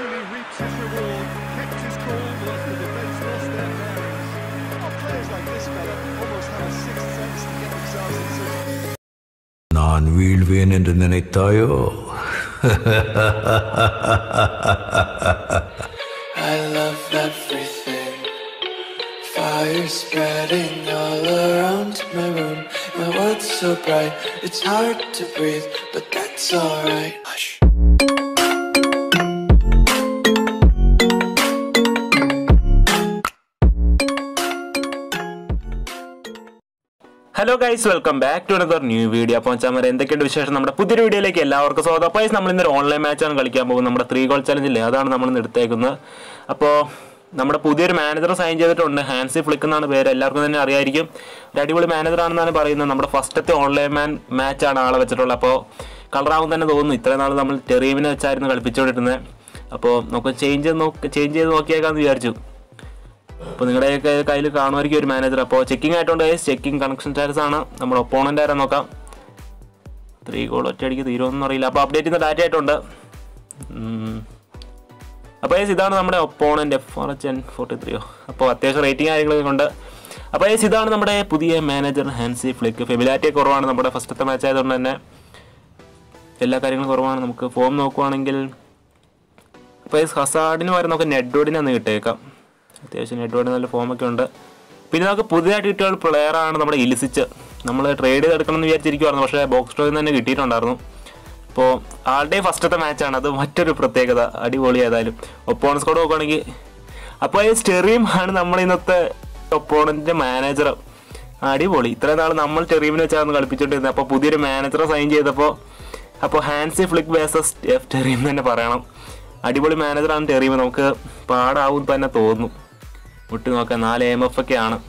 eventually reaps his reward, kept his cool whilst the defence lost their bearings. Oh, players like this fella almost have a sixth sense to get themselves in such நான் வீழ்வேன் என்று நினைத்தாயோ I love everything. Fire spreading all around my room. My world's so bright, it's hard to breathe, but that's alright. Hush. Hello guys welcome back to another new video അപ്പോൾ ചമര എന്തൊക്കെയുണ്ട് വിശേഷം നമ്മുടെ പുതിയൊരു വീഡിയോയിലേക്ക് എല്ലാവർക്കും സ്വാഗതം അപ്പോൾ നമ്മൾ ഇന്നൊരു ഓൺലൈൻ മാച്ചാണ് കളിക്കാൻ പോകുന്നത് നമ്മുടെ ത്രീ ഗോൾ ചലഞ്ചില്ലേ അതാണ് നമ്മൾ ഇന്ന് എടുത്തേക്കുന്നത് അപ്പോൾ നമ്മുടെ പുതിയൊരു മാനേജർ സൈൻ ചെയ്തിട്ടുണ്ട് ഹാൻസി ഫ്ലിക്ക് എന്നാണ് പേര് എല്ലാവർക്കും തന്നെ അറിയായിരിക്കും ഒരു അടിപൊളി മാനേജർ ആണെന്നാണ് പറയുന്നത് നമ്മുടെ ഫസ്റ്റത്തെ ഓൺലൈൻ മാൻ മാച്ചാണ് ആളെ വെച്ചിട്ടുള്ളത് അപ്പോൾ കളറാവും തന്നെ തോന്നുന്നു ഇത്രയും നാൾ നമ്മൾ ടെറീമിനെ വെച്ചായിരുന്നു കളിപ്പിച്ചുകൊണ്ടിരുന്നത് അപ്പോൾ നമുക്ക് ചേഞ്ച് നോക്കി ചേഞ്ച് ചെയ്ത് നോക്കിയേക്കാന്ന് വിചാരിച്ചു അപ്പോൾ നിങ്ങളുടെയൊക്കെ കയ്യിൽ കാണുമായിരിക്കും ഒരു മാനേജർ അപ്പോൾ ചെക്കിംഗ് ആയിട്ടുണ്ട് ചെക്കിംഗ് കണക്ഷൻ സ്റ്റാറ്റസ് ആണ് നമ്മുടെ ഒപ്പോണൻ്റ് ആരാ നോക്കാം ത്രീ ഗോൾ ഒറ്റയടിക്ക് തീരുമെന്ന് അറിയില്ല അപ്പോൾ അപ്ഡേറ്റ് ചെയ്യുന്ന ഡാറ്റ ആയിട്ടുണ്ട് ഉം. അപ്പോൾ guys, ഇതാണ് നമ്മുടെ opponent F R H N forty ത്രീയോ അപ്പോൾ അത്യാവശ്യം റേറ്റിംഗ് കാര്യങ്ങളൊക്കെ ഉണ്ട് അപ്പോൾ guys, ഇതാണ് നമ്മുടെ പുതിയ മാനേജർ ഹാൻസി ഫ്ലിക്ക് ഫെബിലാറ്റി കുറവാണ് നമ്മുടെ ഫസ്റ്റത്തെ മാച്ച് ആയതുകൊണ്ട് തന്നെ എല്ലാ കാര്യങ്ങളും കുറവാണ് നമുക്ക് ഫോം നോക്കുവാണെങ്കിൽ അപ്പോൾ ഹസാഡിന് പകരം നമുക്ക് നെഡ്വോഡിനെ ഒന്ന് കിട്ടേക്കാം അത്യാവശ്യം നെഡ്വോഡിന് നല്ല ഫോമൊക്കെ ഉണ്ട് പിന്നെ നമുക്ക് പുതിയതായിട്ട് കിട്ടിയ ഒരു പ്ലെയറാണ് നമ്മുടെ ഇലിസിച്ച് നമ്മൾ ട്രേഡ് ചെയ്തെടുക്കണം എന്ന് വിചാരിച്ചിരിക്കുവായിരുന്നു പക്ഷേ ബോക്സ് സ്റ്റോയിൽ നിന്ന് തന്നെ കിട്ടിയിട്ടുണ്ടായിരുന്നു അപ്പോൾ ആളുടെ ഫസ്റ്റത്തെ മാച്ചാണ് അത് മറ്റൊരു പ്രത്യേകത അടിപൊളി ഏതായാലും ഒപ്പോണൻസ് കൂടെ നോക്കുകയാണെങ്കിൽ അപ്പോൾ ഈ സ്റ്റെറിയും ആണ് നമ്മൾ ഇന്നത്തെ ഒപ്പോണൻറ്റിൻ്റെ മാനേജർ അടിപൊളി ഇത്രയും നാൾ നമ്മൾ ടെറീമിനെ വെച്ചാണ് കളിപ്പിച്ചുകൊണ്ടിരുന്നത് അപ്പോൾ പുതിയൊരു മാനേജറെ സൈൻ ചെയ്തപ്പോൾ അപ്പോൾ Hansi Flick versus F Terim തന്നെ പറയണം അടിപൊളി മാനേജറാണ് ടെറീം നമുക്ക് പാടാവും തന്നെ തോന്നുന്നു മുട്ടി നോക്കാം നാല് എം എഫ് ഒക്കെ ആണ്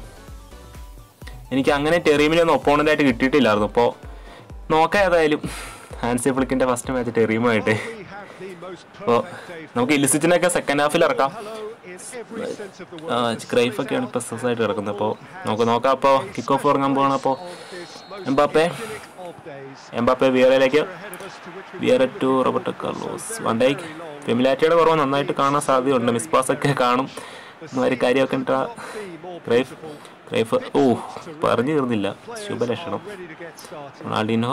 എനിക്ക് അങ്ങനെ ടെറീമിനെ ഒന്നും ഒപ്പോണൻ്റ് ആയിട്ട് കിട്ടിയിട്ടില്ലായിരുന്നു അപ്പോൾ നോക്കാം ഏതായാലും ഹാൻസി ഫ്ലിക്കിൻ്റെ ഫസ്റ്റ് മാച്ച് ടെറീമുമായിട്ട് We have the most അപ്പോൾ perfect day for നമുക്ക് ഇലിസിച്ചിനൊക്കെ സെക്കൻഡ് ഹാഫിൽ ഇറക്കാം hello in every sense of the ആ, word. ക്രൈഫൊക്കെയാണ് ഇപ്പോൾ ആയിട്ട് കിടക്കുന്നത് അപ്പോൾ നമുക്ക് നോക്കാം അപ്പോൾ കിക്ക് ഓഫ് ഇറങ്ങാൻ പോകണം അപ്പോൾ എംബാപ്പെ എംബാപ്പെ വിയറയിലേക്ക് Vieira to Roberto Carlos Van Dijk ഫെമിലാറ്റിയുടെ കുറവ് നന്നായിട്ട് കാണാൻ സാധ്യതയുണ്ട് മിസ് പാസ് ഒക്കെ കാണും ഒരു കാര്യമൊക്കെ ഉണ്ടാ ക്രൈഫ് ക്രൈഫ് ഓ പറഞ്ഞു തീർന്നില്ല ശുഭലക്ഷണം റൊണാൾഡിനോ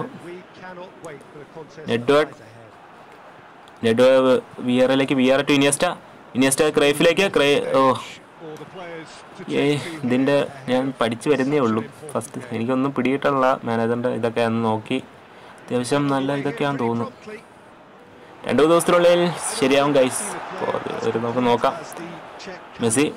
നെഡ്വേർഡ് നെഡ്വേർഡ് വിയറിലേക്ക് വിയർ ടു ഇനിയസ്റ്റ ഇനിയസ്റ്റ ക്രൈഫിലേക്ക് ക്രൈ ഓ ഏ ഇതിൻ്റെ ഞാൻ പഠിച്ചു വരുന്നേ ഉള്ളൂ ഫസ്റ്റ് എനിക്കൊന്നും പിടിയിട്ടുള്ള മാനേജറിൻ്റെ ഇതൊക്കെ ഒന്ന് നോക്കി അത്യാവശ്യം നല്ല ഇതൊക്കെയാണെന്ന് തോന്നുന്നു രണ്ടു മൂന്ന് ദിവസത്തിനുള്ളിൽ ശരിയാവും ഗൈസ് അപ്പോൾ അത് ഒരു നമുക്ക് നോക്കാം മെസ്സി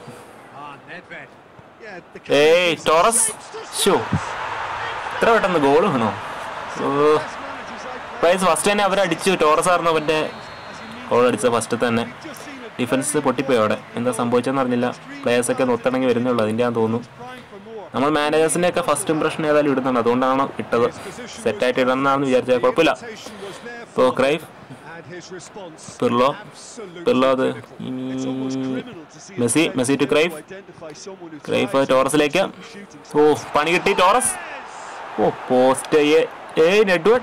ഏയ് ടോറസ് ഷോ ഇത്ര പെട്ടെന്ന് ഗോൾ വീണോ ഓ ഗൈസ് ഫസ്റ്റ് തന്നെ അവരടിച്ചു ടോറസ് ആയിരുന്നു അവൻ്റെ ഗോൾ അടിച്ച ഫസ്റ്റ് തന്നെ ഡിഫൻസ് പൊട്ടിപ്പോയി അവിടെ എന്താ സംഭവിച്ചതെന്ന് അറിഞ്ഞില്ല പ്ലേയേഴ്സൊക്കെ ഒത്തിണങ്ങി വരുന്നുള്ളൂ അതിൻ്റെ ഞാൻ തോന്നുന്നു നമ്മൾ മാനേജേഴ്സിൻ്റെ ഒക്കെ ഫസ്റ്റ് ഇംപ്രഷൻ ഏതായാലും ഇടുന്നുണ്ട് അതുകൊണ്ടാണ് ഇട്ടത് സെറ്റായിട്ട് ഇടണമെന്നാണെന്ന് വിചാരിച്ചത് കുഴപ്പമില്ല ഇപ്പോൾ ക്രൈഫ് പിർലോ പിർലോ അത് Messi Messi to Cruyff Cruyff ടോറസിലേക്ക് ഓ പണി കിട്ടി ടോറസ് ഓ പോസ്റ്റ് ഏ നെഡ്വേർഡ്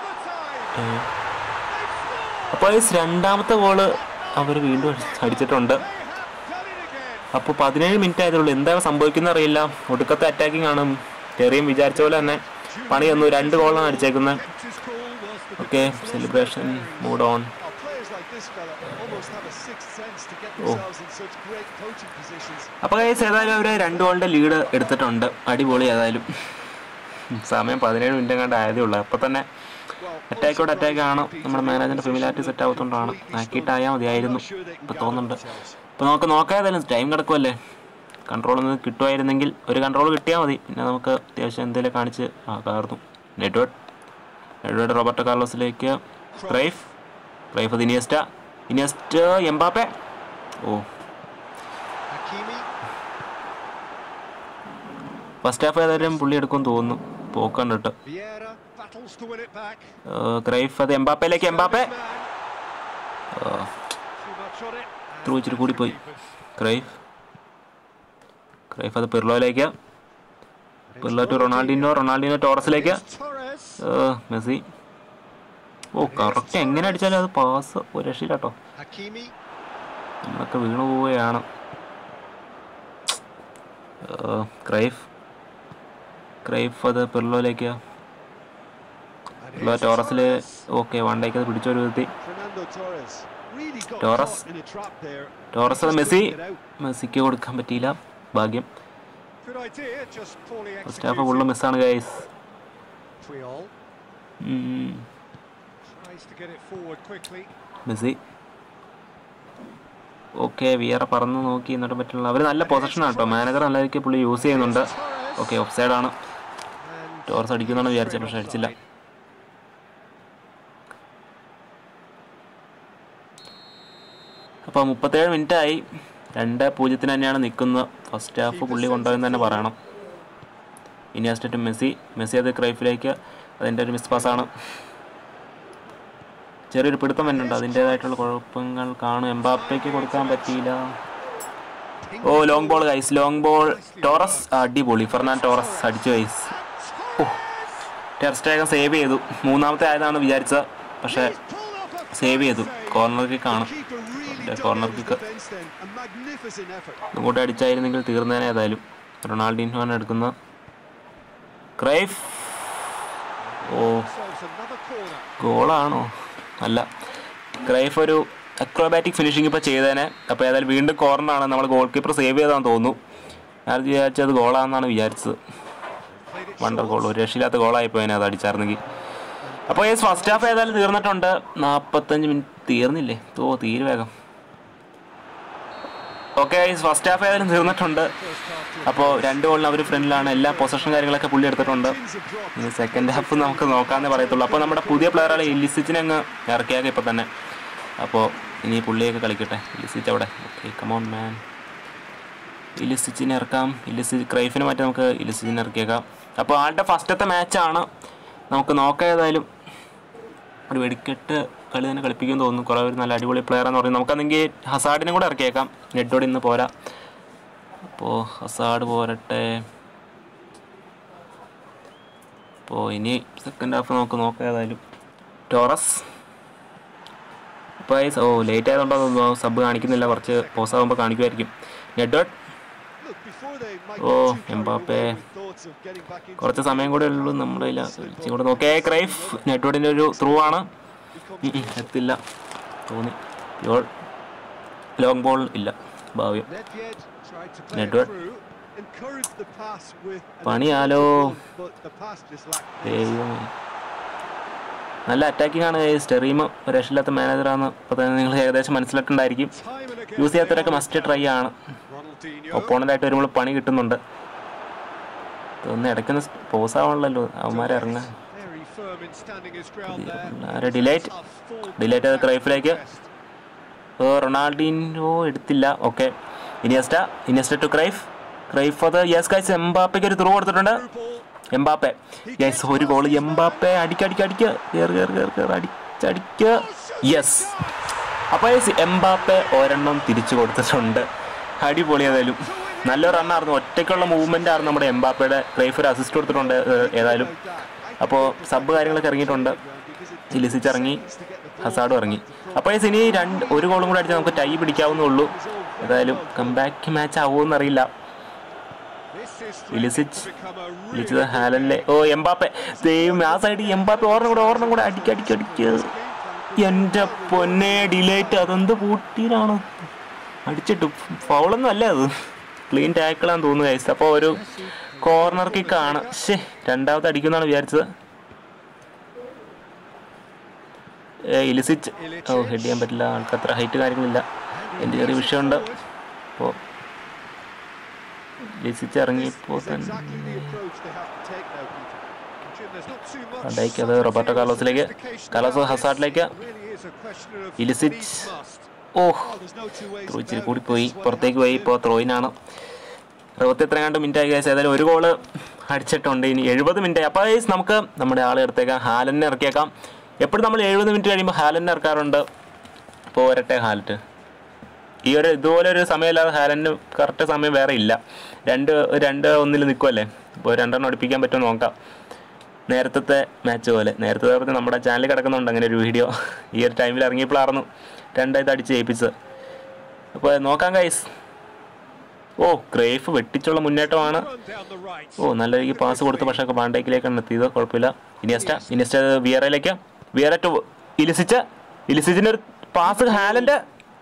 അപ്പോൾ രണ്ടാമത്തെ ഗോള് അവർ വീണ്ടും അടി- അടിച്ചിട്ടുണ്ട് അപ്പോൾ പതിനേഴ് മിനിറ്റ് ആയതുള്ളൂ എന്താ സംഭവിക്കുന്ന അറിയില്ല ഒടുക്കത്തെ അറ്റാക്കിംഗ് ആണ് ടെറിയും വിചാരിച്ച പോലെ തന്നെ പണി തന്നു രണ്ട് ഗോളാണ് അടിച്ചേക്കുന്നത് okay celebration mood on Players like this fella almost have a sixth sense to get themselves in such great coaching positions. അപ്പോൾ കൈസ് ഏതായാലും അവർ രണ്ട് ഗോളിൻ്റെ ലീഡ് എടുത്തിട്ടുണ്ട് അടിപൊളി ഏതായാലും സമയം പതിനേഴ് മിനിറ്റ് കണ്ട് ആയതേ ഉള്ളൂ അപ്പോൾ തന്നെ അറ്റാക്കോട് അറ്റാക്ക് ആണ് നമ്മുടെ മാനേജറിൻ്റെ ഫെമിലാറ്റി സെറ്റ് ആവത്തോണ്ടാണ് ആക്കിയിട്ടായാൽ മതിയായിരുന്നു ഇപ്പോൾ തോന്നുന്നുണ്ട് ഇപ്പോൾ നമുക്ക് നോക്കാം ഏതായാലും ടൈം കിടക്കുമല്ലേ കൺട്രോൾ ഒന്ന് കിട്ടുമായിരുന്നെങ്കിൽ ഒരു കൺട്രോൾ കിട്ടിയാൽ മതി പിന്നെ നമുക്ക് അത്യാവശ്യം എന്തെങ്കിലും കാണിച്ച് ആ കാർന്നു നെറ്റ്വേർഡ് നെറ്റ്വേർഡ് റോബർട്ടോ കാർലോസിലേക്ക് ക്രൈഫ് ക്രൈഫ് അത് ഇനിയസ്റ്റ ഇനിയസ്റ്റ എംബാപ്പെ ഓ Hakimi, ഫസ്റ്റ് ഹാഫ് ഏതായാലും പുള്ളി എടുക്കുമെന്ന് തോന്നുന്നു പോക്കണ്ടിട്ട് Vieira battles to win it back. Cruyff അത് എംബാപ്പയിലേക്ക് Mbappe Too much on it. Through ഇച്ചിരി കൂടിപ്പോയി ക്രൈഫ് ക്രൈഫ് അത് പിർലോയിലേക്ക് പിർലോ ടു റൊണാൾഡിനോ റൊണാൾഡിനോ ടോറസിലേക്ക് Torres. ഏഹ്, മെസ്സി ഓ കറക്റ്റ് എങ്ങനെ അടിച്ചാലും അത് പാസ് ഒരു രക്ഷയില്ല കേട്ടോ Hakimi, നമ്മളൊക്കെ വീണു പോവുകയാണ് ഏഹ്, ക്രൈഫ് ക്രൈഫ് അത് പിർലോയിലേക്ക് And പിർലോ here's ടോറസിൽ Torres. ഓക്കെ വണ്ടേക്ക് അത് പിടിച്ചൊരു വിധത്തി Fernando Torres really got Torres. caught in a trap there. Torres Just Messi couldn't get out. മെസ്സിക്ക് കൊടുക്കാൻ പറ്റിയില്ല ഭാഗ്യം Good idea, just poorly first half full executed. മിസ്സാണ് guys Triol tries to get it forward quickly. Messi okay Vieira പറന്ന് നോക്കി എന്നിട്ട് പറ്റുള്ള അവർ നല്ല പൊസിഷനാണ് കേട്ടോ മാനേജർ നല്ല രീതിക്ക് പുള്ളി യൂസ് ചെയ്യുന്നുണ്ട് ഓക്കെ ഓഫ് സൈഡാണ് And ടോറസ് അടിക്കുന്നതാണ് വിചാരിച്ചത് പക്ഷെ അടിച്ചില്ല അപ്പോൾ മുപ്പത്തേഴ് മിനിറ്റ് ആയി രണ്ട് പൂജ്യത്തിന് തന്നെയാണ് നിൽക്കുന്നത് ഫസ്റ്റ് ഹാഫ് പുള്ളി കൊണ്ടുപോയെന്ന് തന്നെ പറയണം ഇനിയാസ്റ്ററ്റ് മെസ്സി മെസ്സി അത് ക്രൈഫിലേക്ക് അതിൻ്റെ ഒരു മിസ് പാസ്സാണ് ചെറിയൊരു പിടുത്തം വരുന്നുണ്ട് അതിൻ്റേതായിട്ടുള്ള കുഴപ്പങ്ങൾ കാണും എംബാപ്പയ്ക്ക് കൊടുക്കാൻ പറ്റിയില്ല ഓ long ball guys long ball Torres അടിപൊളി ഫെർണാൻ ടോറസ് അടിച്ചു ഗൈസ് ഓ ടെർസ്റ്റേഗൻ സേവ് ചെയ്തു മൂന്നാമത്തെ ആയതാണ് വിചാരിച്ചത് പക്ഷേ pulled off a സേവ് ചെയ്തു കോർണർ കിക്ക് ആണ് Keeper really The corner dominated kick. defence then. A magnificent effort. ഇങ്ങോട്ട് അടിച്ചായിരുന്നെങ്കിൽ തീർന്നേനെ ഏതായാലും റൊണാൾഡിൻഹോയാണ് എടുക്കുന്ന ക്രൈഫ് ഓ solves another corner. ഗോളാണോ അല്ല ക്രൈഫ് ഒരു അക്രോബാറ്റിക് ഫിനിഷിംഗ് ഇപ്പോൾ ചെയ്തേനെ അപ്പോൾ ഏതായാലും വീണ്ടും കോർണറാണ് നമ്മൾ ഗോൾ കീപ്പർ സേവ് ചെയ്താന്ന് തോന്നുന്നു ഞാൻ വിചാരിച്ചത് ഗോളാണെന്നാണ് വിചാരിച്ചത് Played it wonder short. Goal ഒരു രക്ഷയില്ലാത്ത ഗോളായി പോയതിനെ അത് അടിച്ചായിരുന്നെങ്കിൽ അപ്പോൾ ഈ ഫസ്റ്റ് ഹാഫ് ഏതായാലും തീർന്നിട്ടുണ്ട് നാൽപ്പത്തഞ്ച് മിനിറ്റ് തീർന്നില്ലേ ഓ തീരെ വേഗം ഓക്കെ ഫസ്റ്റ് ഹാഫ് ഏതായാലും തീർന്നിട്ടുണ്ട് അപ്പോൾ രണ്ട് ഗോളിന് അവർ ഫ്രണ്ടിലാണ് എല്ലാ പൊസിഷൻ കാര്യങ്ങളൊക്കെ പുള്ളി എടുത്തിട്ടുണ്ട് Tins of drop. ഇനി സെക്കൻഡ് ഹാഫ് നമുക്ക് നോക്കാന്നേ പറയത്തുള്ളൂ അപ്പോൾ നമ്മുടെ പുതിയ പ്ലെയറാണ് ഇലിസിച്ചിനെ അങ്ങ് ഇറക്കിയാൽ ഇപ്പോൾ തന്നെ അപ്പോൾ ഇനി പുള്ളിയൊക്കെ കളിക്കട്ടെ ഇലിസിച്ച് അവിടെ ഓക്കെ കമോൺ മാൻ ഇലിസിച്ചിനെ ഇറക്കാം ഇലിസി ക്രൈഫിനെ മാറ്റി നമുക്ക് ഇലിസിച്ചിനെ ഇറക്കിയേക്കാം അപ്പോൾ ആളുടെ ഫസ്റ്റത്തെ മാച്ചാണ് നമുക്ക് നോക്കാം ഏതായാലും ഒരു വെടിക്കെട്ട് കളി തന്നെ കളിപ്പിക്കുമെന്ന് തോന്നുന്നു കുറേ ഒരു നല്ല അടിപൊളി പ്ലെയർ എന്ന് പറയുന്നത് നമുക്കതെങ്കിൽ ഹസാഡിനെ കൂടെ ഇറക്കിയേക്കാം നെറ്റോട് ഇന്ന് പോരാ അപ്പോൾ ഹസാഡ് പോരട്ടെ അപ്പോൾ ഇനി സെക്കൻഡ് ഹാഫ് നമുക്ക് നോക്കാം ഏതായാലും ടോറസ് അപ്പോൾ ഓ ലേറ്റ് ആയതുകൊണ്ടോ തോന്നുന്നു സബ് കാണിക്കുന്നില്ല കുറച്ച് പോസ് ആകുമ്പോൾ കാണിക്കുമായിരിക്കും നെഡ്വേർഡ് Look, before they might Oh, get too carried Mbappe. away with thoughts of getting back into കുറച്ച് സമയം കൂടെ ഉള്ളൂ നമ്മുടെ കയ്യിൽ ഇച്ചിരി കൂടെ നോക്കേ ക്രൈഫ് നെറ്റ്വേർഡിൻ്റെ ഒരു ത്രൂ ആണ് ഉം ഉം, എത്തില്ല തോന്നി യോൾ ലോങ് ബോൾ ഇല്ല ഭാവ്യം Nedved tried to play it Nedved. through, encouraged the pass with an പണിയാലോ aggressive run, but the pass just lacked pace. ദൈവമേ നല്ല അറ്റാക്കിംഗ് ആണ് സ്റ്റെറീം ഒരു രക്ഷയില്ലാത്ത മാനേജറാണ് അപ്പോൾ തന്നെ നിങ്ങൾ ഏകദേശം മനസ്സിലായിട്ടുണ്ടായിരിക്കും Time and again യൂസ് ചെയ്യാത്തവരൊക്കെ they മസ്റ്റ് ട്രൈ ആണ് Ronaldinho. ഒപ്പോണൻ്റായിട്ട് വരുമ്പോൾ പണി കിട്ടുന്നുണ്ട് ഒന്ന് ഇടയ്ക്കൊന്ന് പോസ് ആവണല്ലോ അവന്മാരെ ഇറങ്ങാൻ Very firm in standing his ground there. ആരെ ഡിലൈറ്റ് Tough full ഡിലൈറ്റ് ചെയ്ത് ക്രൈഫിലേക്ക് rest. ഓ റൊണാൾഡിനോ എടുത്തില്ല okay Iniesta Iniesta to Cruyff Cruyff അത് യെസ് ഗൈസ് എംബാപ്പയ്ക്ക് ഒരു ത്രൂ കൊടുത്തിട്ടുണ്ട് Through ball. എംബാപ്പെ യെസ് ഒരു ഗോൾ എംബാപ്പെ അടിക്കടിക്ക് അടിക്ക് കയറി കയറി കയറി കയറി അടിച്ചടിക്ക് യെസ് അപ്പോൾ യെസ് എംബാപ്പെ ഒരെണ്ണം തിരിച്ചു കൊടുത്തിട്ടുണ്ട് അടിപൊളി ഏതായാലും നല്ല റണ്ണായിരുന്നു ഒറ്റയ്ക്കുള്ള മൂവ്മെൻ്റ് ആയിരുന്നു നമ്മുടെ എംബാപ്പയുടെ ക്രൈഫ് ഒരു അസിസ്റ്റ് കൊടുത്തിട്ടുണ്ട് ഏഹ്, ഏതായാലും അപ്പോൾ സബ് കാര്യങ്ങളൊക്കെ ഇറങ്ങിയിട്ടുണ്ട് ഇലിസിച്ച് ഇറങ്ങി ഹസാഡും ഇറങ്ങി അപ്പോൾ യെസ് ഇനി രണ്ട് ഒരു ഗോളും കൂടെ അടിച്ചാൽ നമുക്ക് ടൈ പിടിക്കാവുന്നേ ഉള്ളൂ ഏതായാലും കംബാക്ക് മാച്ച് ആവുമെന്ന് അറിയില്ല This is ഇലിസിച്ച് to become a really വിളിച്ചത് ഹാലനിലെ ഓ എംബാപ്പെ ദൈവം ആ സൈഡ് എംബാപ്പെ ഓർണം കൂടെ ഓർണം കൂടെ അടിക്കടിക്കടിക്ക് എൻ്റെ പൊന്നെ ഡിലേറ്റ് അതെന്ത് പൂട്ടീരാണ് അടിച്ചിട്ട് ഫൗളൊന്നും അല്ലേ അത് ക്ലീൻ ടാക്കിളാന്ന് തോന്നുന്നു കൈസ് അപ്പോൾ ഒരു കോർണർ കിക്കാണ് ശേ രണ്ടാമത് അടിക്കുമെന്നാണ് വിചാരിച്ചത് ഏ, ഇലിസിച്ച് ഓ ഹെഡ് ചെയ്യാൻ പറ്റില്ല ആൾക്ക് അത്ര ഹൈറ്റ് കാര്യങ്ങളില്ല എൻ്റെ ചെറിയ വിഷയമുണ്ട് അപ്പോൾ ഇലിസിച്ച് ഇറങ്ങിയപ്പോൾ It's തന്നെ exactly the approach they have to take now, Peter. Jim, there's not too much അണ്ടേക്ക് അത് റോബർട്ടോ കാർലോസിലേക്ക് കാർലോസ് ഹസാർഡിലേക്ക് really is a question of Ilicic needs must. ഓ Oh, there's no two ways throw ഇച്ചിരി about കൂടി it. പോയി This is what പുറത്തേക്ക് happens പോയി ഇപ്പോൾ ത്രോയിനാണ് അറുപത്തി എത്രയാണ്ട് മിനിറ്റ് ആയി guys. ഏതായാലും ഒരു ഗോള് അടിച്ചിട്ടുണ്ട് ഇനി എഴുപത് മിനിറ്റ് അപ്പോൾ guys നമുക്ക് നമ്മുടെ ആളെ എടുത്തേക്കാം ഹാലനെ ഇറക്കിയേക്കാം എപ്പോഴും നമ്മൾ എഴുപത് മിനിറ്റ് കഴിയുമ്പോൾ ഹാലനെ ഇറക്കാറുണ്ട് ഇപ്പോൾ വരട്ടെ ഹാലറ്റ് ഈ ഒരു ഇതുപോലെ ഒരു സമയമില്ലാതെ ഹാലന് കറക്റ്റ് സമയം വേറെ ഇല്ല രണ്ട് രണ്ട് ഒന്നിൽ നിൽക്കുമല്ലേ ഇപ്പോൾ രണ്ടെണ്ണം അടുപ്പിക്കാൻ പറ്റുമോ നോക്കാം നേരത്തെ മാച്ച് പോലെ നേരത്തെ പറഞ്ഞ് നമ്മുടെ ചാനലിൽ കിടക്കുന്നുണ്ട് അങ്ങനെ ഒരു വീഡിയോ ഈ ഒരു ടൈമിൽ ഇറങ്ങിയപ്പോഴായിരുന്നു രണ്ടായത് അടിച്ച് ജയിപ്പിച്ചത് അപ്പോൾ നോക്കാം ഗൈസ് ഓ ക്രേഫ് വെട്ടിച്ചുള്ള മുന്നേറ്റമാണ് Run down the right. ഓ നല്ല രീതിക്ക് പാസ് കൊടുത്ത് പക്ഷേ ബാണ്ടേക്കിലേക്കാണ് എത്തിയത് കുഴപ്പമില്ല ഇനിയസ്റ്റ ഇനിയസ്റ്റ വിയറയിലേക്ക് വിയറ ടു ഇലിസിച്ച് ഇലിസിച്ചിൻ്റെ ഒരു പാസ് ഹാലൻ്റെ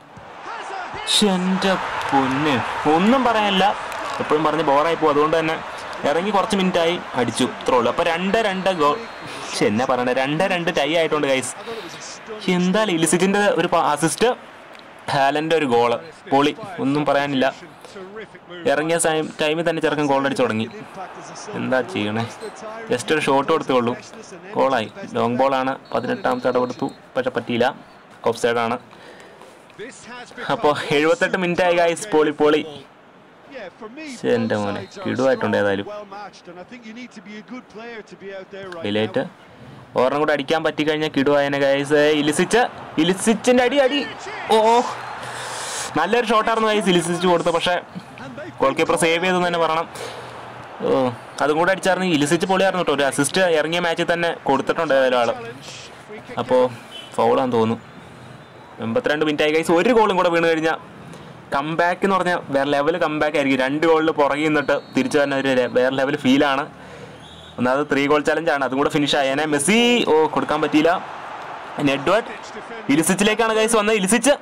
എൻ്റെ പൊന്ന് ഒന്നും പറയാനില്ല എപ്പോഴും പറഞ്ഞ് ബോറായി പോകും അതുകൊണ്ട് തന്നെ ഇറങ്ങി കുറച്ച് മിനിറ്റായി അടിച്ചു ഇത്രേ ഉള്ളൂ അപ്പോൾ രണ്ട് രണ്ട് ഗോൾ പക്ഷെ എന്നാ പറയണേ രണ്ട് രണ്ട് ടൈ ആയിട്ടുണ്ട് ഗൈസ് എന്താ ഇലിസിറ്റിൻ്റെ ഒരു അസിസ്റ്റ് ഹാലൻ്റെ ഒരു ഗോള് പൊളി ഒന്നും പറയാനില്ല Terrific move. ഇറങ്ങിയ ടൈം ടൈമിൽ തന്നെ ചെറുക്കൻ ഗോൾ അടിച്ചു തുടങ്ങി എന്താ ചെയ്യണേ ജസ്റ്റ് ഒരു ഷോട്ട് കൊടുത്തേ ഉള്ളൂ ഗോളായി ലോങ് ബോളാണ് പതിനെട്ടാമത്തെ ഇടപെടുത്തു പക്ഷെ പറ്റിയില്ല ഓഫ് സൈഡാണ് This has അപ്പോൾ become എഴുപത്തെട്ട് മിനിറ്റ് ആയി ഗായ്സ് പോളി പോളി Yeah, for me, ശ്ശെ, എൻ്റെ both മോനെ, sides are കിടുവായിട്ടുണ്ട് strong, ഏതായാലും. well matched, and I think you need to be a good player to be out there right de Ligt now. ഓർണം കൂടെ അടിക്കാൻ പറ്റിക്കഴിഞ്ഞാൽ കിടുവായനെ ഗൈസ് ഇലിസിച്ച് ഇലിസിച്ചിൻ്റെ അടി അടി ഓ നല്ലൊരു ഷോട്ടായിരുന്നു ഗൈസ് ഇലിസിച്ച് കൊടുത്തത് പക്ഷേ ഗോൾ കീപ്പർ സേവ് ചെയ്തെന്ന് തന്നെ പറയണം ഓ അതും കൂടെ അടിച്ചായിരുന്നു ഇലിസിച്ച് പൊളിയായിരുന്നു കേട്ടോ ഒരു അസിസ്റ്റ് ഇറങ്ങിയ മാച്ചിൽ തന്നെ കൊടുത്തിട്ടുണ്ട് ഏതായാലും ആള് അപ്പോൾ ഫൗളാന്ന് തോന്നുന്നു എൺപത്തിരണ്ട് മിനിറ്റ് ആയി ഗൈസ് ഒരു ഗോളും കൂടെ വീണ് കഴിഞ്ഞാൽ കംബാക്ക് എന്ന് പറഞ്ഞാൽ വേറെ ലെവൽ കംബാക്ക് ആയിരിക്കും രണ്ട് ഗോളിൽ പുറകെ നിന്നിട്ട് തിരിച്ചു തന്നെ ഒരു ലെ- വേറെ ലെവൽ ഫീലാണ് ഒന്നാമത് ത്രീ ഗോൾ ചലഞ്ചാണ് അതും കൂടെ ഫിനിഷ് ആയേനെ മെസ്സി ഓ കൊടുക്കാൻ പറ്റിയില്ല നെഡ്വേർഡ് ഇലിസിച്ചിലേക്കാണ് ഗൈസ് വന്നത് ഇലിസിച്ച്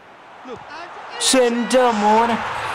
ശ്ശെ, എൻ്റെ മോനെ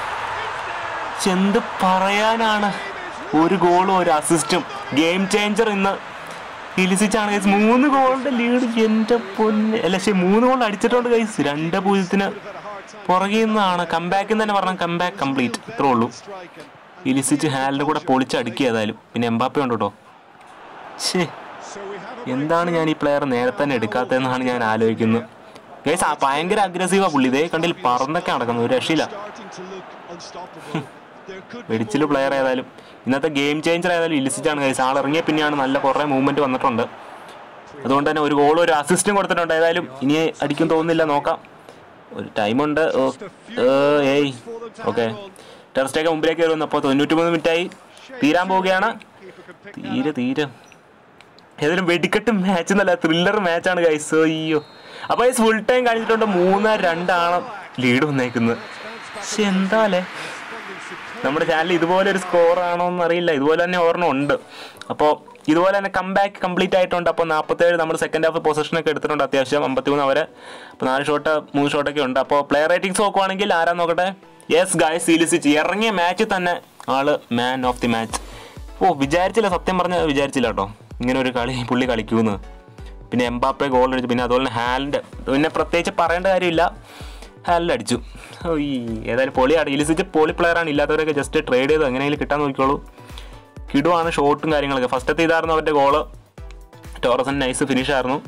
ശ്ശെ, എന്ത് പറയാനാണ് ഒരു ഗോളും ഒരു അസിസ്റ്റും ഗെയിം ചേഞ്ചർ ഇന്ന് ഇലിസിച്ചാണ് ഗൈസ് മൂന്ന് ഗോളിന്റെ ലീഡ് എൻ്റെ പൊന്ന് അല്ല ശരി മൂന്ന് ഗോൾ അടിച്ചിട്ടുണ്ട് ഗൈസ് രണ്ട് പൂജ്യത്തിന് പുറകിൽ നിന്നാണ് കംബാക്കിൽ തന്നെ പറഞ്ഞ കംബാക്ക് കംപ്ലീറ്റ് ഇത്രേ ഉള്ളൂ Strike and ഇലിസിച്ച് ഹാലിന്റെ കൂടെ പൊളിച്ചടുക്കി ഏതായാലും പിന്നെ എംബാപ്പ ഉണ്ട് കേട്ടോ ഛേ So we have a എന്താണ് ഞാൻ ഈ പ്ലെയർ നേരത്തെ തന്നെ എടുക്കാത്തതെന്നാണ് ഞാൻ ആലോചിക്കുന്നത് ഗൈസ് ആ ഭയങ്കര അഗ്രസീവാ പുള്ളി ഇതേ കണ്ടിൽ പറന്നൊക്കെ നടക്കുന്നത് ഒരു രക്ഷയില്ല starting to look unstoppable. There could be വെടിച്ചില് more പ്ലെയർ ഏതായാലും ഇന്നത്തെ ഗെയിം ചേഞ്ചർ ഏതായാലും ഇലിസിച്ചാണ് ഗൈസ് ആൾ ഇറങ്ങിയ പിന്നെയാണ് നല്ല കുറേ മൂവ്മെന്റ് വന്നിട്ടുണ്ട് അതുകൊണ്ട് തന്നെ ഒരു ഗോളും ഒരു അസിസ്റ്റും കൊടുത്തിട്ടുണ്ട് ഏതായാലും ഇനി അടിക്കും തോന്നുന്നില്ല നോക്കാം ഒരു ടൈമുണ്ട് ഓ ഏ, ഏയ് ഓക്കെ ടെറസ്റ്റേക്ക് മുമ്പിലേക്ക് കയറി വന്നു അപ്പോൾ തൊണ്ണൂറ്റി മൂന്ന് മിനിറ്റായി തീരാൻ പോവുകയാണ് തീരെ തീരെ ഏതായാലും വെടിക്കെട്ട് മാച്ച് എന്നല്ല ത്രില്ലർ മാച്ചാണ് ഗൈസ് അയ്യോ അപ്പോൾ ഈ ഫുൾ ടൈം കാണിച്ചിട്ടുണ്ട് മൂന്ന് രണ്ടാണ് ലീഡ് വന്നേക്കുന്നത് പക്ഷെ എന്താലേ നമ്മുടെ ചാനൽ ഇതുപോലെ ഒരു സ്കോർ ആണോ എന്ന് അറിയില്ല ഇതുപോലെ തന്നെ ഓർമ്മ ഉണ്ട് അപ്പോൾ ഇതുപോലെ തന്നെ കംബാക്ക് കംപ്ലീറ്റ് ആയിട്ടുണ്ട് അപ്പോൾ നാൽപ്പത്തേഴ് നമ്മൾ സെക്കൻഡ് ഹാഫ് പൊസിഷനൊക്കെ എടുത്തിട്ടുണ്ട് അത്യാവശ്യം അമ്പത്തിമൂന്ന് അവരെ അപ്പോൾ നാല് ഷോട്ട് മൂന്ന് ഷോട്ടൊക്കെ ഉണ്ട് അപ്പോൾ പ്ലെയർ റേറ്റിംഗ്സ് നോക്കുവാണെങ്കിൽ ആരാ നോക്കട്ടെ യെസ് ഗായ് സീലിസിച്ച് ഇറങ്ങിയ മാച്ചിൽ തന്നെ ആള് മാൻ ഓഫ് ദി മാച്ച് ഓ വിചാരിച്ചില്ല സത്യം പറഞ്ഞ വിചാരിച്ചില്ല കേട്ടോ ഇങ്ങനെ ഒരു കളി പുള്ളി കളിക്കൂന്ന് പിന്നെ എംബാപ്പെ ഗോൾ അടിച്ചു പിന്നെ അതുപോലെ തന്നെ ഹാലിൻ്റെ പിന്നെ പ്രത്യേകിച്ച് പറയേണ്ട കാര്യമില്ല ഹാലിൽ അടിച്ചു ഓ ഈ ഏതായാലും പൊളിയാണ് ഇലിസിച്ച് പൊളി പ്ലെയറാണ് ഇല്ലാത്തവരൊക്കെ ജസ്റ്റ് ട്രേഡ് ചെയ്ത് എങ്ങനെയെങ്കിലും കിട്ടാൻ നോക്കിക്കോളൂ കിടുവാണ് ഷോട്ടും കാര്യങ്ങളൊക്കെ ഫസ്റ്റത്തെ ഇതായിരുന്നു അവരുടെ ഗോള് ടോറസിന് നൈസ് ഫിനിഷ് ആയിരുന്നു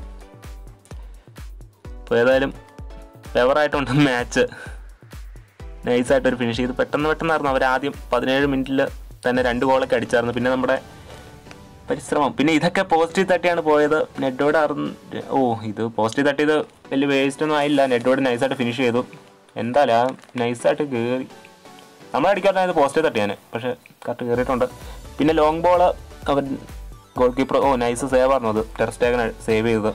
അപ്പോൾ ഏതായാലും ഫേവറായിട്ടുണ്ട് മാച്ച് നൈസായിട്ട് ഒരു ഫിനിഷ് ചെയ്ത് പെട്ടെന്ന് പെട്ടെന്നായിരുന്നു അവർ ആദ്യം പതിനേഴ് മിനിറ്റിൽ തന്നെ രണ്ട് ഗോളൊക്കെ അടിച്ചായിരുന്നു പിന്നെ നമ്മുടെ പരിശ്രമം പിന്നെ ഇതൊക്കെ പോസിറ്റീവ് തട്ടിയാണ് പോയത് നെറ്റോട് അറിഞ്ഞ ഓ ഇത് പോസിറ്റീവ് തട്ടിയത് വലിയ വേസ്റ്റ് ഒന്നും ആയില്ല നെറ്റോട് നൈസായിട്ട് ഫിനിഷ് ചെയ്തു എന്തായാലും ആ നൈസായിട്ട് കയറി നമ്മൾ അടിക്കാത്ത പോസിറ്റീവ് തട്ടിയാണ് പക്ഷെ കറക്റ്റ് കയറിയിട്ടുണ്ട് പിന്നെ ലോങ് ബോൾ അവൻ ഗോൾ കീപ്പർ ഓ നൈസ് സേവ് ആയിരുന്നു അത് ടെറസ്റ്റേഗൻ സേവ് ചെയ്തത്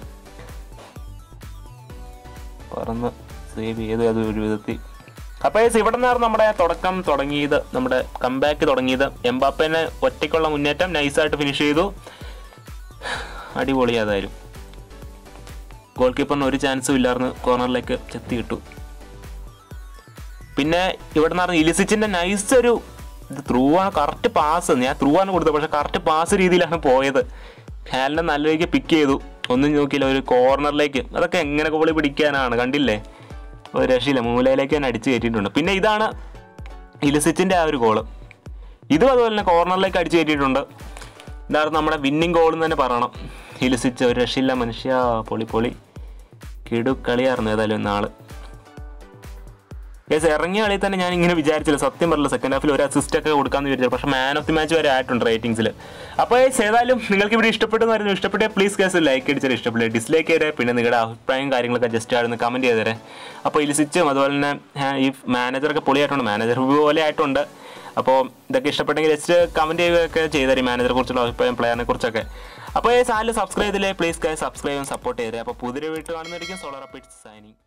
പറന്ന് സേവ് ചെയ്ത് അത് ഒരു വിധത്തിൽ അപ്പോൾ ഇവിടെ നിന്നായിരുന്നു നമ്മുടെ തുടക്കം തുടങ്ങിയത് നമ്മുടെ കംബാക്ക് തുടങ്ങിയത് എംബാപ്പേനെ ഒറ്റയ്ക്കുള്ള മുന്നേറ്റം നൈസായിട്ട് ഫിനിഷ് ചെയ്തു അടിപൊളി ഏതായാലും ഗോൾ കീപ്പറിന് ഒരു ചാൻസും ഇല്ലായിരുന്നു കോർണറിലേക്ക് ചെത്തി കിട്ടു പിന്നെ ഇവിടെ നിന്ന് ഇലിസിച്ചിന്റെ നൈസ് ഒരു ഇത് ത്രൂ ആണ് കറക്റ്റ് പാസ് ഞാൻ ത്രൂ ആണ് കൊടുത്തത് പക്ഷെ കറക്റ്റ് പാസ് രീതിയിലാണ് പോയത് ഹാലിനെ നല്ല രീതിക്ക് പിക്ക് ചെയ്തു ഒന്നും നോക്കിയില്ല ഒരു കോർണറിലേക്ക് അതൊക്കെ എങ്ങനെ ഗോളി പിടിക്കാനാണ് കണ്ടില്ലേ ഒരു രക്ഷയില്ല മൂലയിലേക്ക് തന്നെ അടിച്ച് കയറ്റിയിട്ടുണ്ട് പിന്നെ ഇതാണ് ഇലിസിച്ചിന്റെ ആ ഒരു ഗോള് ഇതും അതുപോലെ തന്നെ കോർണറിലേക്ക് അടിച്ച് കയറ്റിയിട്ടുണ്ട് ഇതായിരുന്നു നമ്മുടെ വിന്നിങ് ഗോൾ എന്ന് തന്നെ പറയണം ഇലിസിച്ച് ഒരു രക്ഷയില്ല മനുഷ്യ പൊളി പൊളി കിടു കളിയായിരുന്നു ഏതായാലും നാള് ഗൈസ് ഇറങ്ങിയ കളിയിൽ തന്നെ ഞാൻ ഇങ്ങനെ വിചാരിച്ചില്ല സത്യം പറഞ്ഞില്ല സെക്കൻഡ് ഹാഫിൽ ഒരു അസിസ്റ്റ് ഒക്കെ കൊടുക്കാന്ന് വിചാരിച്ചു പക്ഷേ മാൻ ഓഫ് ദി മാച്ച് വരെ ആയിട്ടുണ്ട് റേറ്റിംഗ്സിൽ അപ്പോൾ ഗൈസ് ഏതായാലും നിങ്ങൾക്ക് ഇവിടെ ഇഷ്ടപ്പെട്ടെന്ന് ഇഷ്ടപ്പെട്ടേ പ്ലീസ് ഗൈസ് ലൈക്ക് അടിച്ചാൽ ഇഷ്ടപ്പെട്ടേ ഡിസ്ലൈക്ക് ചെയ്തേ പിന്നെ നിങ്ങളുടെ അഭിപ്രായം കാര്യങ്ങളൊക്കെ ജസ്റ്റ് ആയിരുന്നു കമൻറ്റ് ചെയ്തേരെ അപ്പോൾ ഇലിസിച്ചും അതുപോലെ തന്നെ ആ, ഈ മാനേജറൊക്കെ പൊളിയായിട്ടുണ്ട് മാനേജർ പോലെ ആയിട്ടുണ്ട് അപ്പോൾ ഇതൊക്കെ ഇഷ്ടപ്പെട്ടെങ്കിൽ ജസ്റ്റ് കമൻറ്റ് ചെയ്യുകയൊക്കെ ചെയ്തേരെ മാനേജറെ കുറിച്ചുള്ള അഭിപ്രായം പ്ലെയറിനെ കുറിച്ചൊക്കെ അപ്പോൾ ഈ ചാനൽ സബ്സ്ക്രൈബ് ചെയ്തില്ലേ പ്ലീസ് ഗൈസ് സബ്സ്ക്രൈബ് ചെയ്യാൻ സപ്പോർട്ട് ചെയ്തേ അപ്പോൾ പുതിയ വീട്ടിൽ കാണുന്നതായിരിക്കും സോളർ അപ്പിറ്റ്സ് സൈനിങ്